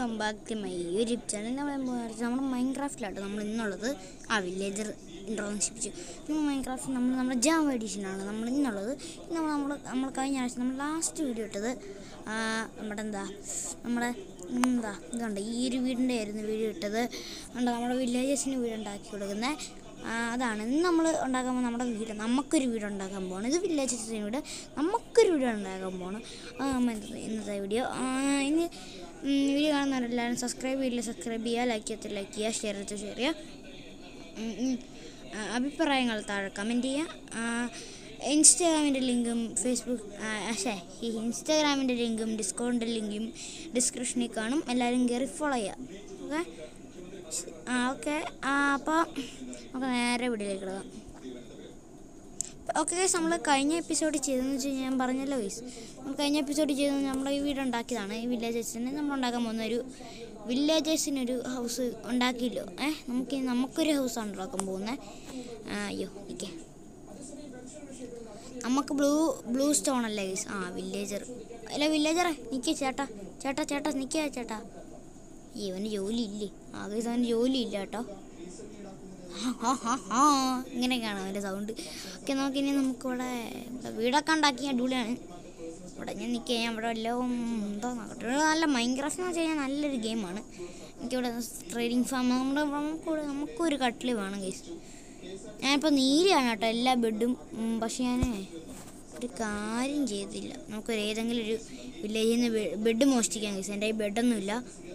Welcome back to my YouTube channel നമ്മൾ നമ്മൾ മൈൻക്രാഫ്റ്റിലാട്ടോ നമ്മൾ ഇന്നുള്ളത് ആ വില്ലേജർ ഇൻട്രോൺഷിപ്പിച്ചു ഇന്ന് മൈൻക്രാഫ്റ്റ് നമ്മൾ നമ്മുടെ ജാം എഡിഷനാണ് നമ്മൾ ഇന്നുള്ളത് ഇന്ന് നമ്മൾ നമ്മൾ കഴിഞ്ഞ ആഴ്ച നമ്മൾ ലാസ്റ്റ് വീഡിയോ ഇട്ടത് ആ, നമ്മുടെ എന്താ നമ്മുടെ എന്താ ഇതുണ്ട് ഈ ഒരു വീടിൻ്റെ ആയിരുന്നു വീഡിയോ ഇട്ടത് ഉണ്ട് നമ്മുടെ വില്ലേജസിന് വീട് ഉണ്ടാക്കി കൊടുക്കുന്നത് ആ, അതാണ് ഇന്ന് നമ്മൾ ഉണ്ടാക്കാൻ പോകുന്ന നമ്മുടെ വീട് നമുക്കൊരു വീട് ഉണ്ടാക്കാൻ പോകണം ഇത് വില്ലേജസിന് വീട് നമുക്കൊരു വീട് ഉണ്ടാക്കാൻ പോകണം അതാണ് ഇന്നത്തെ- ഇന്നത്തെ വീഡിയോ ആ, ഇനി ഉം, വീഡിയോ കാണുന്നവരെല്ലാവരും സബ്സ്ക്രൈബ് ചെയ്യില്ല സബ്സ്ക്രൈബ് ചെയ്യുക ലൈക്ക് ചെയ്യത്തിൽ ലൈക്ക് ചെയ്യുക ഷെയർ ചെയ്ത് ഷെയർ ചെയ്യുക ഉം, ഉം. ആ, അഭിപ്രായങ്ങൾ താഴെ കമൻറ്റ് ചെയ്യുക ഇൻസ്റ്റാഗ്രാമിൻ്റെ ലിങ്കും ഫേസ്ബുക്ക് പക്ഷേ ഈ ഇൻസ്റ്റാഗ്രാമിൻ്റെ ലിങ്കും ഡിസ്കൗണ്ടിൻ്റെ ലിങ്കും ഡിസ്ക്രിപ്ഷനിൽ കാണും എല്ലാവരും കയറി ഫോളോ ചെയ്യുക ഓക്കെ ആ ഓക്കെ ആ അപ്പോൾ നമുക്ക് നേരെ വീട്ടിലേക്ക് ഇടാം ഓക്കെ ഗൈസ് നമ്മൾ കഴിഞ്ഞ എപ്പിസോഡ് ചെയ്തതെന്ന് വെച്ച് കഴിഞ്ഞാൽ ഞാൻ പറഞ്ഞല്ലോ ഗൈസ് നമ്മൾ കഴിഞ്ഞ എപ്പിസോഡ് ചെയ്തത് നമ്മൾ ഈ വീട് ഉണ്ടാക്കിയതാണ് ഈ വില്ലേജേഴ്സിന് നമ്മൾ ഉണ്ടാക്കാൻ പോകുന്ന ഒരു വില്ലേജേഴ്സിനൊരു ഹൗസ് ഉണ്ടാക്കിയല്ലോ ഏ നമുക്ക് നമുക്കൊരു ഹൗസാണ് ഉണ്ടാക്കാൻ പോകുന്നത് അയ്യോ നിൽക്കേ നമുക്ക് ബ്ലൂ ബ്ലൂ സ്റ്റോൺ അല്ലേ ഗൈസ് ആ വില്ലേജർ അല്ല വില്ലേജറെ നിൽക്കേ ചേട്ടാ ചേട്ടാ ചേട്ടാ നിൽക്കുക ചേട്ടാ ഇവന് ജോലി ഇല്ലേ ആ ഗൈസ് അവന് ജോലി ഇല്ല കേട്ടോ ഹാ, ഹാ, ഹാ. ഇങ്ങനെയൊക്കെയാണ് അവൻ്റെ സൗണ്ട് ഓക്കെ നോക്കിനി നമുക്കിവിടെ ഇവിടെ വീടൊക്കെ ഉണ്ടാക്കി അടിപൊളിയാണ് ഇവിടെ ഞാൻ നിൽക്കുക ഞാൻ ഇവിടെ എല്ലാം എന്തോ നോക്കട്ടെ ഇവിടെ നല്ല മൈൻക്രാഫ്റ്റ് എന്ന് വെച്ച് കഴിഞ്ഞാൽ നല്ലൊരു ഗെയിമാണ് എനിക്കിവിടെ ട്രേഡിങ് ഫാം നമ്മുടെ നമുക്കിവിടെ നമുക്കൊരു കട്ടിൽ വേണം കേസ് ഞാനിപ്പോൾ നീലാണ് കേട്ടോ എല്ലാ ബെഡും ഉം, പക്ഷെ ഞാൻ ഒരു കാര്യം ചെയ്തില്ല നമുക്കൊരു ഏതെങ്കിലും ഒരു വില്ലേജിൽ നിന്ന് ബെഡ് മോഷ്ടിക്കാൻ കേസ് എൻ്റെ ഈ ബെഡൊന്നുമില്ല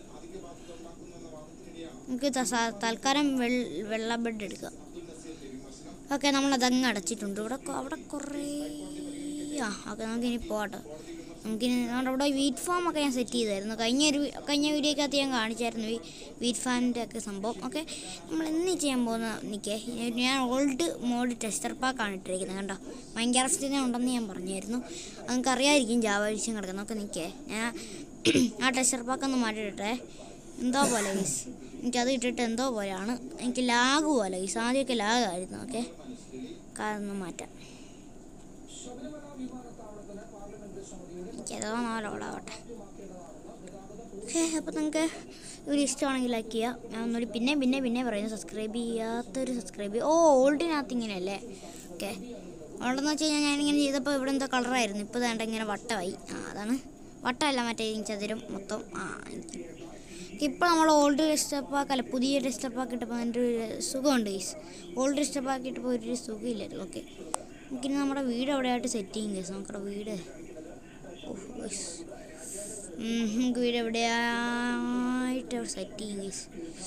നമുക്ക് ത- സ- തൽക്കാലം വെള്ള വെള്ള ബെഡ് എടുക്കാം ഓക്കെ നമ്മൾ അതങ്ങ് അടച്ചിട്ടുണ്ട് ഇവിടെ കൊ- അവിടെ കുറേ ആ ഓക്കെ നമുക്കിനി പോകട്ടെ നമുക്കിനി നമ്മുടെ ഇവിടെ വീറ്റ് ഫാം ഒക്കെ ഞാൻ സെറ്റ് ചെയ്തായിരുന്നു കഴിഞ്ഞ ഒരു വി- കഴിഞ്ഞ വീഡിയോക്കകത്ത് ഞാൻ കാണിച്ചായിരുന്നു ഈ വീറ്റ് ഫാമിൻ്റെ ഒക്കെ സംഭവം ഓക്കെ നമ്മൾ ഇന്ന് ചെയ്യാൻ പോകുന്ന നിൽക്കേ ഞാൻ ഓൾഡ് മോഡ് ടെസ്റ്റർ പാക്കാണ് ഇട്ടിരിക്കുന്നത് കണ്ടോ മൈൻക്രാഫ്റ്റിനെ ഉണ്ടെന്ന് ഞാൻ പറഞ്ഞായിരുന്നു അത് നിങ്ങൾക്ക് അറിയാമായിരിക്കും ജാവ വിഷയം കിടക്കുന്നത് ഒക്കെ നിൽക്കേ ഞാൻ ആ ടെസ്റ്റർ പാക്കൊന്ന് മാറ്റിയിട്ടെ എന്തോ പോലെ ഗീസ് എനിക്കത് ഇട്ടിട്ട് എന്തോ പോലെയാണ് എനിക്ക് ലാഗ് പോലെ ഗീസ് ആദ്യമൊക്കെ ലാഗായിരുന്നു ഓക്കെ കാരണമൊന്നും മാറ്റാം എനിക്കതോ നാലോടാവട്ടെ ഓക്കെ അപ്പോൾ നിങ്ങൾക്ക് വീഡിയോ ഇഷ്ടമാണെങ്കിൽ ലൈക്ക് ചെയ്യാം ഞാൻ ഒന്നുകൂടി പിന്നെ പിന്നെ പിന്നെ പറയുന്നു സബ്സ്ക്രൈബ് ചെയ്യാത്തൊരു സബ്സ്ക്രൈബ് ചെയ്യും ഓ ഓൾഡിനകത്ത് ഇങ്ങനെയല്ലേ ഓക്കെ ഓൾഡെന്ന് വെച്ച് കഴിഞ്ഞാൽ ഞാനിങ്ങനെ ചെയ്തപ്പോൾ ഇവിടെ എന്തോ കളറായിരുന്നു ഇപ്പോൾ വേണ്ട ഇങ്ങനെ വട്ടമായി ആ അതാണ് വട്ടമല്ല മറ്റേ ഈ ചതുരം മൊത്തം ആ എനിക്ക് ഇപ്പോൾ നമ്മൾ ഓൾഡ് ഡെസ്ക്ടോപ്പ് അല്ല പുതിയ ഡെസ്ക്ടോപ്പ് ആക്കിയിട്ടപ്പോൾ അതിൻ്റെ ഒരു സുഖമുണ്ട് ഗൈസ് ഓൾഡ് ഡെസ്ക്ടോപ്പ് ആക്കിയിട്ടപ്പോൾ ഒരു സുഖമില്ലായിരുന്നു ഓക്കെ നമുക്കിനി നമ്മുടെ വീട് എവിടെയായിട്ട് സെറ്റ് ചെയ്യും ഗൈസ് നമ്മുടെ വീട് ഓഹ് ഗൈസ് ഉം, നമുക്ക് വീട് എവിടെയായിട്ട് സെറ്റ് ചെയ്യും ഗൈസ്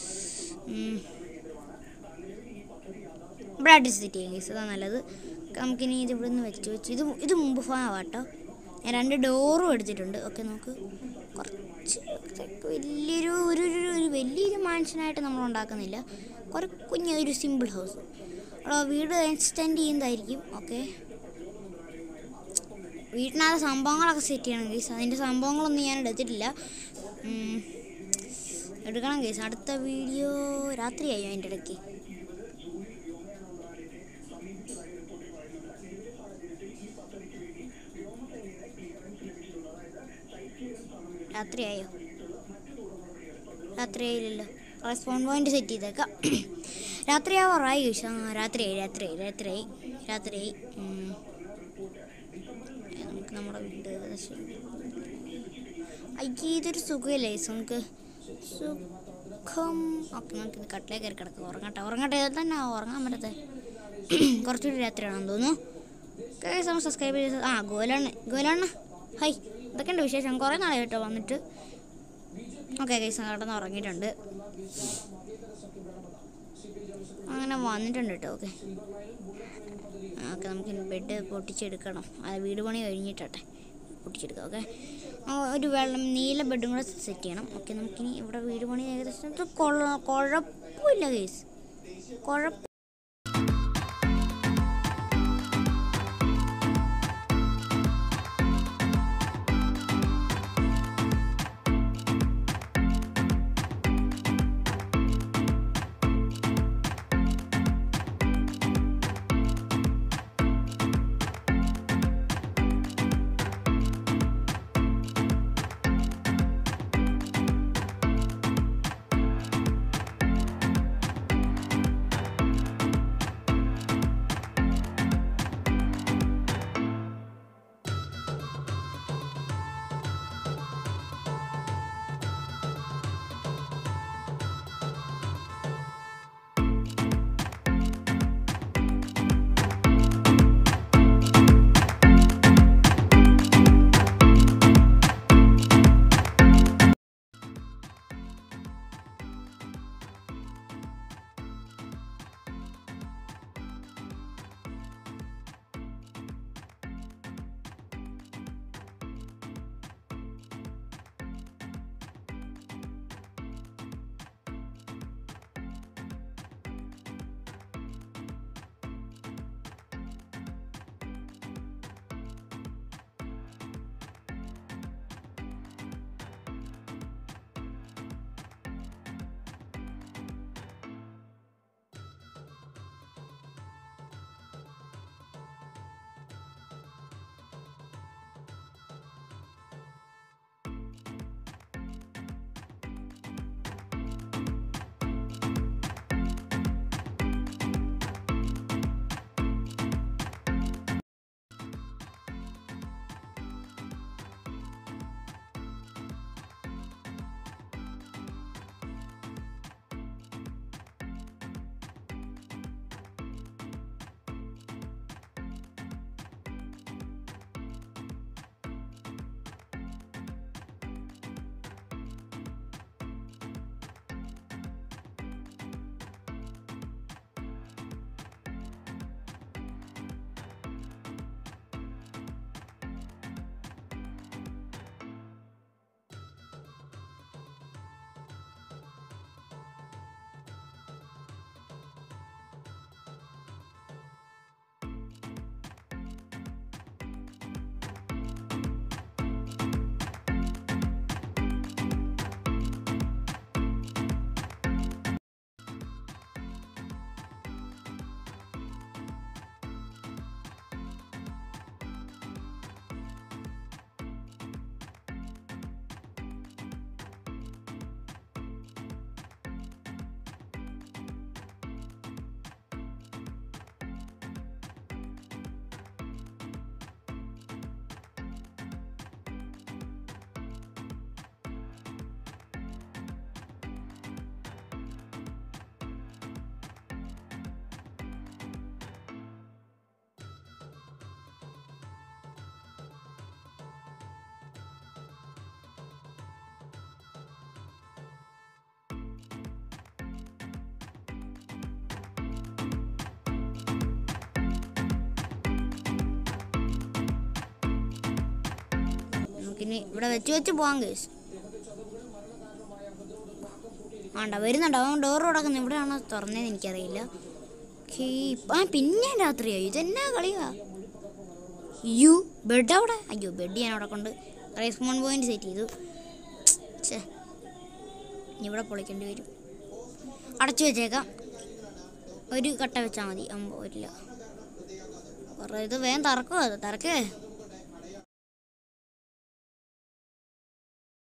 ഇവിടെ ആയിട്ട് സെറ്റ് ചെയ്യും ഗൈസ് അതാണ് നല്ലത് നമുക്കിനി ഇത് ഇവിടെ നിന്ന് വെച്ച് വെച്ച് ഇത് ഇത് മുമ്പ് ഭാഗമാട്ടോ ഞാൻ രണ്ട് ഡോറും എടുത്തിട്ടുണ്ട് ഓക്കെ നമുക്ക് കുറച്ച് വലിയൊരു ഒരു ഒരു ഒരു വലിയൊരു മാൻഷനായിട്ട് നമ്മൾ ഉണ്ടാക്കുന്നില്ല കുറേ കുഞ്ഞൊരു സിമ്പിൾ ഹൗസ് അവിടെ വീട് എക്സ്റ്റെൻഡ് ചെയ്യുന്നതായിരിക്കും ഓക്കെ വീട്ടിനകത്ത് സംഭവങ്ങളൊക്കെ സെറ്റ് ചെയ്യണം കേസ് അതിൻ്റെ സംഭവങ്ങളൊന്നും ഞാൻ എടുത്തിട്ടില്ല ഉം, എടുക്കണം കേസ് അടുത്ത വീഡിയോ രാത്രിയായി അതിൻ്റെ ഇടയ്ക്ക് രാത്രിയായോ രാത്രിയായില്ലല്ലോ റെസ്പോൺ പോയിന്റ് സെറ്റ് ചെയ്തേക്കാം രാത്രിയാവാറായി ചോദിച്ചു ആ രാത്രിയായി രാത്രിയായി രാത്രിയായി രാത്രിയായി ഉം. ഏ, നമുക്ക് നമ്മുടെ വീട് ഏകദേശം അയ്യേ ഇതൊരു സുഖമല്ലേ ഗൈസ് നമുക്ക് സുഖം ഓക്കെ നമുക്ക് ഇത് കട്ടിലേ കയറി കിടക്കാം ഉറങ്ങട്ടെ ഉറങ്ങട്ടെ ഇത് തന്നെ ഉറങ്ങാൻ പറ്റത്തെ കുറച്ചുകൂടി രാത്രിയാണെന്ന് തോന്നുന്നു കേസ് നമ്മൾ സബ്സ്ക്രൈബ് ചെയ്ത് ആ ഗോലാണ് ഗോലാണ് ഹൈ ഇതൊക്കെയുണ്ട് വിശേഷം കുറേ നാളെ കേട്ടോ വന്നിട്ട് ഓക്കെ കേസ് കിടന്ന് ഉറങ്ങിയിട്ടുണ്ട് അങ്ങനെ വന്നിട്ടുണ്ട് കേട്ടോ ഓക്കെ ഓക്കെ നമുക്ക് ബെഡ് പൊട്ടിച്ചെടുക്കണം അത് വീട് പണി കഴിഞ്ഞിട്ടെ പൊട്ടിച്ചെടുക്കാം ഓക്കെ ഒരു വെള്ളം നീല ബെഡും കൂടെ സെറ്റ് ചെയ്യണം ഓക്കെ നമുക്കിനി ഇവിടെ വീട് പണി ഏകദേശം ഇത് കൊള്ള കുഴപ്പമില്ല കേസ് കുഴപ്പം നമുക്കിനി ഇവിടെ വെച്ച് വെച്ച് പോവാം കേസ് ആണ്ട വരുന്നുണ്ട് അവൻ ഡോർ തുടക്കുന്നത് ഇവിടെയാണോ തുറന്നതെന്ന് എനിക്കറിയില്ല ഓക്കേ, ഇപ്പ- ആ പിന്നെ രാത്രിയായി ഇതെന്നാ കളിയാ അയ്യോ ബെഡ് അവിടെ അയ്യോ ബെഡ് ഞാൻ അവിടെ കൊണ്ട് റെസ്പോൺ പോയിന്റ് സെറ്റ് ചെയ്തു ഛേ ഇനി ഇവിടെ പൊളിക്കേണ്ടി വരും അടച്ചു വെച്ചേക്കാം ഒരു കട്ട വെച്ചാൽ മതി അമ്പോ ഇല്ല കുറേ ഇത് വേഗം തറക്കുമോ അത് തറക്കേ